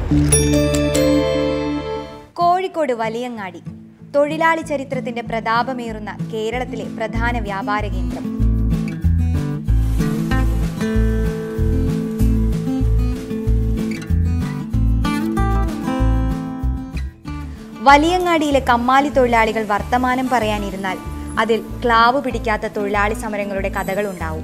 കോഴിക്കോട് വലിയങ്ങാടി തൊഴിലാളി ചരിത്രത്തിന്റെ പ്രതാപമേറുന്ന കേരളത്തിലെ പ്രധാന വ്യാപാര കേന്ദ്രം വലിയങ്ങാടിയിലെ കമ്മാലി തൊഴിലാളികൾ വർത്തമാനം പറയാനിരുന്നാൽ അതിൽ ക്ലാവ് പിടിക്കാത്ത തൊഴിലാളി സമരങ്ങളുടെ കഥകളുണ്ടാവും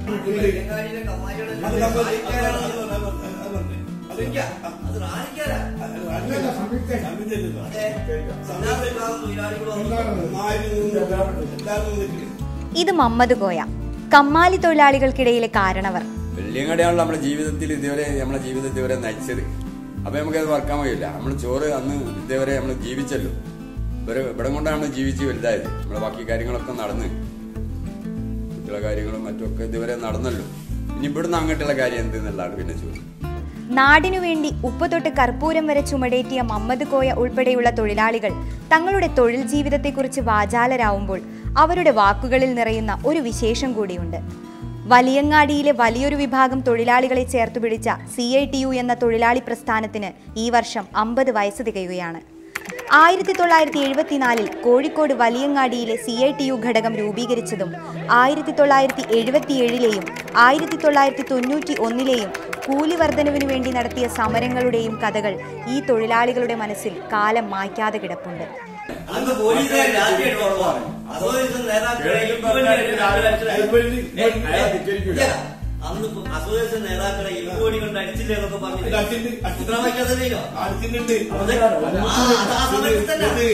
ഇത് മമ്മദ് കോയ കമ്മാലി തൊഴിലാളികൾക്കിടയിലെ കാരണവർ വെള്ളിയങ്ങാടിയാണല്ലോ നമ്മുടെ ജീവിതത്തിൽ ഇതുവരെ നമ്മുടെ ജീവിതം ഇതുവരെ നയിച്ചത് അപ്പൊ നമുക്കത് മറക്കാൻ കഴിയില്ല നമ്മൾ ചോറ് അന്ന് ഇതുവരെ നമ്മൾ ജീവിച്ചല്ലോ ഇവരെ ഇവിടെ കൊണ്ടാണ് നമ്മൾ ജീവിച്ച് വലുതായത് നമ്മളെ ബാക്കി കാര്യങ്ങളൊക്കെ നടന്ന് കുട്ടികളെ കാര്യങ്ങളും മറ്റുമൊക്കെ ഇതുവരെ നടന്നല്ലോ ഇനി ഇവിടുന്ന് അങ്ങോട്ടുള്ള കാര്യം എന്തെന്നുള്ളതാണ് പിന്നെ ചോദ്യം നാടിനു വേണ്ടി ഉപ്പ് തൊട്ട് കർപ്പൂരം വരെ ചുമടേറ്റിയ മമ്മദ് കോയ ഉൾപ്പെടെയുള്ള തൊഴിലാളികൾ തങ്ങളുടെ തൊഴിൽ ജീവിതത്തെക്കുറിച്ച് വാചാലരാവുമ്പോൾ അവരുടെ വാക്കുകളിൽ നിറയുന്ന ഒരു വിശേഷം കൂടിയുണ്ട് വലിയങ്ങാടിയിലെ വലിയൊരു വിഭാഗം തൊഴിലാളികളെ ചേർത്തു പിടിച്ച സി ഐ ടി യു എന്ന തൊഴിലാളി പ്രസ്ഥാനത്തിന് ഈ വർഷം അമ്പത് വയസ്സ് തികയുകയാണ് ആയിരത്തി തൊള്ളായിരത്തി എഴുപത്തിനാലിൽ കോഴിക്കോട് വലിയങ്ങാടിയിലെ സി ഐ ടി യു ഘടകം രൂപീകരിച്ചതും ആയിരത്തി തൊള്ളായിരത്തി എഴുപത്തിയേഴിലെയും ആയിരത്തി തൊള്ളായിരത്തി തൊണ്ണൂറ്റി ഒന്നിലെയും കൂലി വർധനവിനു വേണ്ടി നടത്തിയ സമരങ്ങളുടെയും കഥകൾ ഈ തൊഴിലാളികളുടെ മനസ്സിൽ കാലം മായ്ക്കാതെ കിടപ്പുണ്ട് അന്ന് പോലീസുകാർ രാത്രിയായിട്ട് ഉറങ്ങുവാണ്. അസോസിയേഷൻ നേതാക്കളെ ഇല്ല. അന്ന് ഇപ്പൊ അസോസിയേഷൻ നേതാക്കളെ ഇരുപത് കൊണ്ട് അടിച്ചില്ലേ എന്നൊക്കെ പറഞ്ഞു ചിത്രമാക്കാതല്ലോ ആ അതാ സമയത്ത് തന്നെ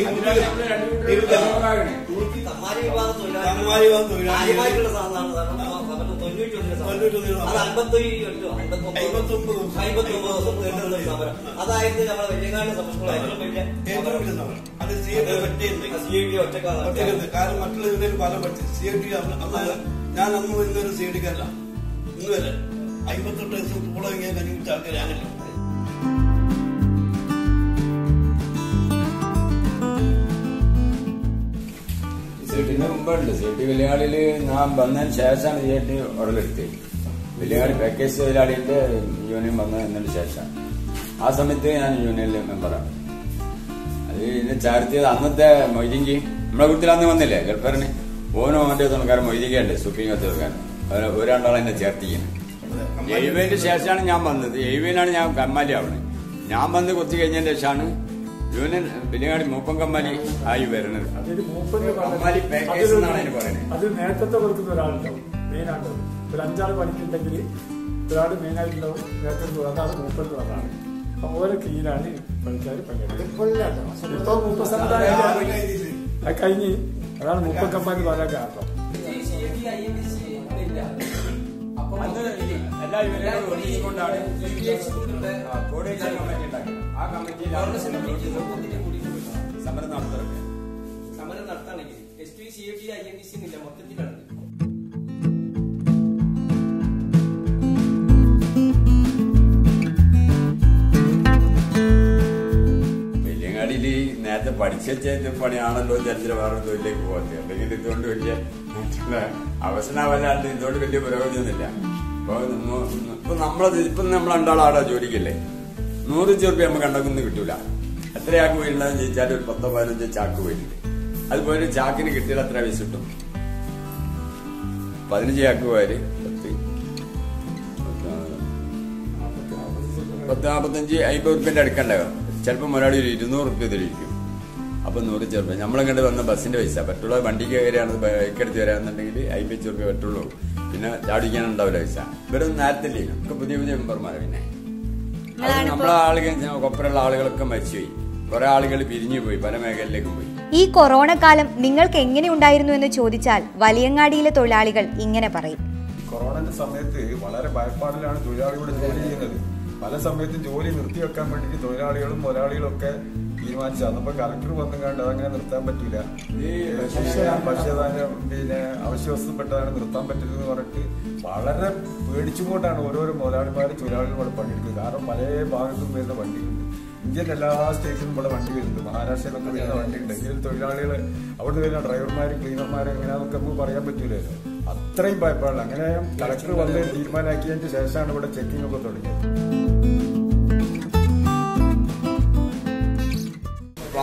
കമ്മാരി വിഭാഗം കമ്മാരി വിഭാഗം തൊഴിലാളികൾ കാര്യമായിട്ടുള്ള സാധനമാണ് കാരണം സമരം തൊണ്ണൂറ്റി ഒന്നിലെ സമരം. തൊണ്ണൂറ്റൊന്നിലെ സമരം. അത് അമ്പത്തി എട്ടോ അമ്പത്തൊമ്പത് അമ്പത്തൊമ്പത് ദിവസം. അമ്പത്തൊമ്പത് ദിവസം നീണ്ടുനിന്ന ഒരു സമരം അതായത് നമ്മളെ വെള്ളിയങ്ങാട് സംസ്കൃതം ഏറ്റവും വലിയ ഏറ്റവും വലിയ സമരം. അത് സി എ ടി ഒറ്റയുണ്ട്. സി ഐ ഡി ഒറ്റക്കാണ് ഒറ്റയ്ക്കുണ്ട്. കാരണം മറ്റുള്ള ഇതിന്റെ ഫലം പഠിച്ചു സി എ ടി അന്ന് ഞാൻ അന്ന് ഇന്നൊരു സി എ ടിക്കല്ല ഇന്ന് വരെ അമ്പത്തെട്ട് ദിവസം കൂടെ ഇങ്ങനെ കഞ്ഞിച്ച ആൾക്കാർ ഞാനല്ലോ സീട്ടിന് മുമ്പുണ്ട് സീറ്റ് വെല്ലുകാളിയിൽ ഞാൻ വന്നതിന് ശേഷമാണ് സീറ്റ് ഉടലെടുത്തത് വെല്ലുകാളി പാക്കേജ് തൊഴിലാളിന്റെ യൂണിയൻ വന്നതിന് ശേഷം ആ സമയത്ത് ഞാൻ യൂണിയനിലെ മെമ്പറാണ് അത് ഇതിനെ ചാർത്തിയത് അന്നത്തെ മൊയ്തിങ്കി നമ്മളെ കുട്ടിയിൽ അന്ന് വന്നില്ലേ ഗൾഫറിന് ഓനോ അവന്റെ തുണക്കാരൻ മൊയ്തിക്കുണ്ട് സുപ്രീം കോടതി തുറക്കാൻ ഒരാണ്ടാളെ എന്നെ ചേർത്തിക്കുന്നത് എഴുപതിന് ശേഷമാണ് ഞാൻ വന്നത് എഴുപതിനാണ് ഞാൻ കമ്മാലി ആവണത് ഞാൻ വന്ന് കൊത്തി കഴിഞ്ഞതിന് ശേഷമാണ് യൂണിയൻ വെല്ലുകാടി മൂപ്പൻ കമ്മാലി ആയി വരുന്നത് അതൊരു മൂപ്പന് കമ്മാലി പാക്കേജ് എന്നാണ് അതിന് പറയുന്നത് അത് നേതൃത്വം കൊടുക്കുന്ന ഒരാളുണ്ടാവും മെയിനായിട്ടുണ്ടാവും ഒരു അഞ്ചാറ് പണിക്കുണ്ടെങ്കിൽ ഒരാൾ മെയിനായിട്ടുണ്ടാവും നേതൃത്വം അതാണ് മൂപ്പൻ അതാണ് അപ്പൊ ഓരോ കീഴിലാണ് പണിക്കാർ പങ്കെടുക്കുന്നത് ഇപ്പൊ മൂപ്പ സമുദായം അത് കഴിഞ്ഞ് അതാണ് മുപ്പൻ കമ്പാനി പറയാൻ കാരണം അന്ന് എല്ലാ യൂണിയനും ഒരുമിച്ചുകൊണ്ടാണ് ആ, കോർഡിനേഷൻ കമ്മിറ്റി ഉണ്ടാക്കിയത്. ആ കമ്മിറ്റിയിലാണ് സമരം നടത്തുന്നത് സമരം നടത്താണെങ്കിൽ S T C A T I N D C എന്നില്ല മൊത്തത്തിലാണ് വെല്ലിയങ്ങാടിയിൽ നേരത്തെ പഠിച്ച പണിയാണല്ലോ ചരിത്ര വേറെ തൊഴിലേക്ക് പോകുന്നത് അല്ലെങ്കിൽ ഇതുകൊണ്ട് വലിയ അവസരമല്ലാണ്ട് ഇതുകൊണ്ട് വലിയ പുരോഗതിയൊന്നുമില്ല ഇപ്പൊ നമ്മ- ഇപ്പൊ നമ്മളത് ഇപ്പൊ നമ്മൾ രണ്ടാളാടാ ജോലിക്കല്ലേ നൂറ് ചെറുപ്പ നമുക്ക് കണ്ടൊന്നും കിട്ടൂല എത്ര ചാക്ക് പോയിട്ടുണ്ടെന്ന് ചോദിച്ചാൽ ഒരു പത്തോ പതിനഞ്ചോ ചാക്ക് പോയിട്ടുണ്ട് അതുപോലെ ഒരു ചാക്കിന് കിട്ടിയാൽ എത്ര പൈസ കിട്ടും പതിനഞ്ച് ചാക്ക് പോയാല് പത്ത് പത്ത് നാൽപ്പത്തഞ്ച് അമ്പത് റുപ്യന്റെ അടുക്കണ്ടാകും ചിലപ്പോൾ ഒരാൾ ഒരു ഇരുന്നൂറ് റുപ്യ ഇതിലിരിക്കും അപ്പൊ നൂറ് ചെറുപ്പം നമ്മളെങ്ങോട്ട് വന്ന ബസ്സിന്റെ പൈസ പെട്രോൾ വണ്ടിക്ക് കയറിയാണ് ബൈക്ക് എടുത്ത് വരാന്നുണ്ടെങ്കിൽ അമ്പത് റുപ്യ പെട്രോളൂ പിന്നെ ചാടിക്കാൻ ഉണ്ടാവില്ല പൈസ ഇവിടെ നേരത്തെ ഇല്ലേ ഒക്കെ പുതിയ പുതിയ മെമ്പർമാർ പിന്നെ അത് നമ്മളെ ആളുകൾ കൊപ്പറുള്ള ആളുകളൊക്കെ മരിച്ചുപോയി കുറെ ആളുകൾ പിരിഞ്ഞു പോയി പല മേഖലയിലേക്കും പോയി ഈ കൊറോണ കാലം നിങ്ങൾക്ക് എങ്ങനെ ഉണ്ടായിരുന്നു എന്ന് ചോദിച്ചാൽ വലിയങ്ങാടിയിലെ തൊഴിലാളികൾ ഇങ്ങനെ പറയും കൊറോണന്റെ സമയത്ത് വളരെ ഭയപ്പാടിലാണ് തൊഴിലാളികളുടെ ജോലി ചെയ്യുന്നത് പല സമയത്തും ജോലി നിർത്തിവെക്കാൻ വേണ്ടിയിട്ട് തൊഴിലാളികളും മുതലാളികളും ഒക്കെ തീരുമാനിച്ചു അന്നപ്പോ കലക്ടർ വന്നു കണ്ട് അതങ്ങനെ നിർത്താൻ പറ്റൂല ഭക്ഷ്യധാന്യം പിന്നെ അവശ്യവസ്തുപ്പെട്ടതാണ് നിർത്താൻ പറ്റരുതെന്ന് പറഞ്ഞിട്ട് വളരെ പേടിച്ചുകൊണ്ടാണ് ഓരോരോ മുതലാളിമാരും തൊഴിലാളികളും ഇവിടെ പണിയെടുക്കുന്നത് കാരണം പല ഭാഗത്തും വരുന്ന വണ്ടികളുണ്ട് ഇന്ത്യൻ എല്ലാ സ്റ്റേറ്റിലും ഇവിടെ വണ്ടി വരുന്നുണ്ട് മഹാരാഷ്ട്രയിലൊക്കെ വരുന്ന വണ്ടിയുണ്ട് ഇതിൽ തൊഴിലാളികൾ അവിടെ വരുന്ന ഡ്രൈവർമാരും ക്ലീനർമാരും എങ്ങനെയാന്നൊക്കെ നമുക്ക് പറയാൻ പറ്റൂലല്ലോ അത്രയും ഭയപ്പാടില്ല അങ്ങനെ കളക്ടർ വന്ന് തീരുമാനമാക്കിയതിന് ശേഷമാണ് ഇവിടെ ചെക്കിംഗ് ഒക്കെ തുടങ്ങിയത്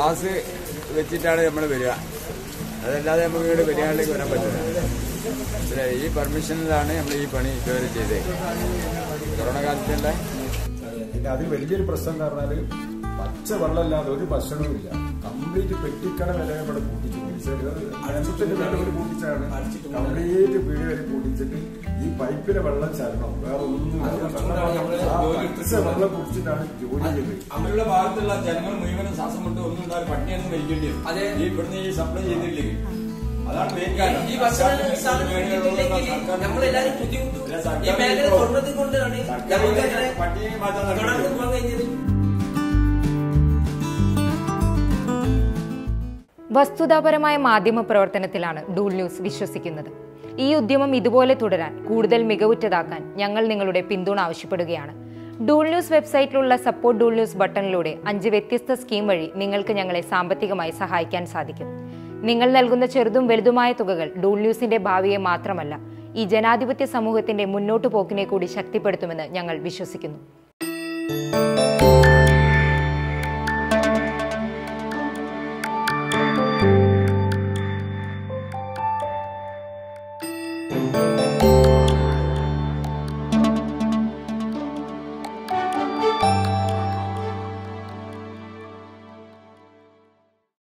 പാസ് വെച്ചിട്ടാണ് നമ്മൾ വരിക അതല്ലാതെ നമുക്ക് ഇവിടെ പെരിയാറിലേക്ക് വരാൻ പറ്റില്ല മനസ്സിലായി ഈ പെർമിഷനിലാണ് നമ്മൾ ഈ പണി ഇതുവരെ ചെയ്തത് കൊറോണ കാലത്തുള്ള പിന്നെ അതിൽ വലിയൊരു പ്രശ്നം എന്ന് പറഞ്ഞാല് പച്ച വെള്ളമില്ലാതെ ഒരു ഭക്ഷണവും ഇല്ല കംപ്ലീറ്റ് പെട്ടിക്കട വരെ ഇവിടെ കൂട്ടിച്ചു അടച്ചിട്ട് ഒരു കൂട്ടിച്ചാണ് കംപ്ലീറ്റ് പീടി വരെ കൂട്ടിച്ചിട്ട് ഈ പൈപ്പിലെ വെള്ളം ചരണം വേറെ ഒന്നും പച്ച വെള്ളം കുടിച്ചിട്ടാണ് ജോലി ചെയ്തത് അങ്ങനെയുള്ള ഭാഗത്തുള്ള ജനങ്ങൾ മുഴുവനും ശ്വാസം കൊണ്ട് ഒന്നും ഉണ്ടാകും പട്ടിയൊന്നും മരിക്കേണ്ടി വരും അതെ. ഈ ഇവിടുന്ന് ഈ സപ്ലൈ ചെയ്തില്ലെങ്കിൽ അതാണ് മെയിൻ കാരണം ഈ ഭക്ഷണ സാധനം കിട്ടിയിട്ടില്ലെങ്കിൽ നമ്മളെല്ലാരും ബുദ്ധിമുട്ടും ഈ മേഖല തുറന്നത് കൊണ്ടാണ് നമുക്ക് അങ്ങനെ പട്ടിയെ മാറ്റാൻ തുടർന്ന് നടക്കുന്നത്. പോകാൻ കഴിഞ്ഞത് വസ്തുതാപരമായ മാധ്യമ പ്രവർത്തനത്തിലാണ് ഡൂൾ ന്യൂസ് വിശ്വസിക്കുന്നത് ഈ ഉദ്യമം ഇതുപോലെ തുടരാൻ കൂടുതൽ മികവുറ്റതാക്കാൻ ഞങ്ങൾ നിങ്ങളുടെ പിന്തുണ ആവശ്യപ്പെടുകയാണ് ഡൂൾ ന്യൂസ് വെബ്സൈറ്റിലുള്ള സപ്പോർട്ട് ഡൂൾ ന്യൂസ് ബട്ടണിലൂടെ അഞ്ച് വ്യത്യസ്ത സ്കീം വഴി നിങ്ങൾക്ക് ഞങ്ങളെ സാമ്പത്തികമായി സഹായിക്കാൻ സാധിക്കും നിങ്ങൾ നൽകുന്ന ചെറുതും വലുതുമായ തുകകൾ ഡൂൾ ന്യൂസിന്റെ ഭാവിയെ മാത്രമല്ല ഈ ജനാധിപത്യ സമൂഹത്തിന്റെ മുന്നോട്ടു പോക്കിനെ കൂടി ശക്തിപ്പെടുത്തുമെന്ന് ഞങ്ങൾ വിശ്വസിക്കുന്നു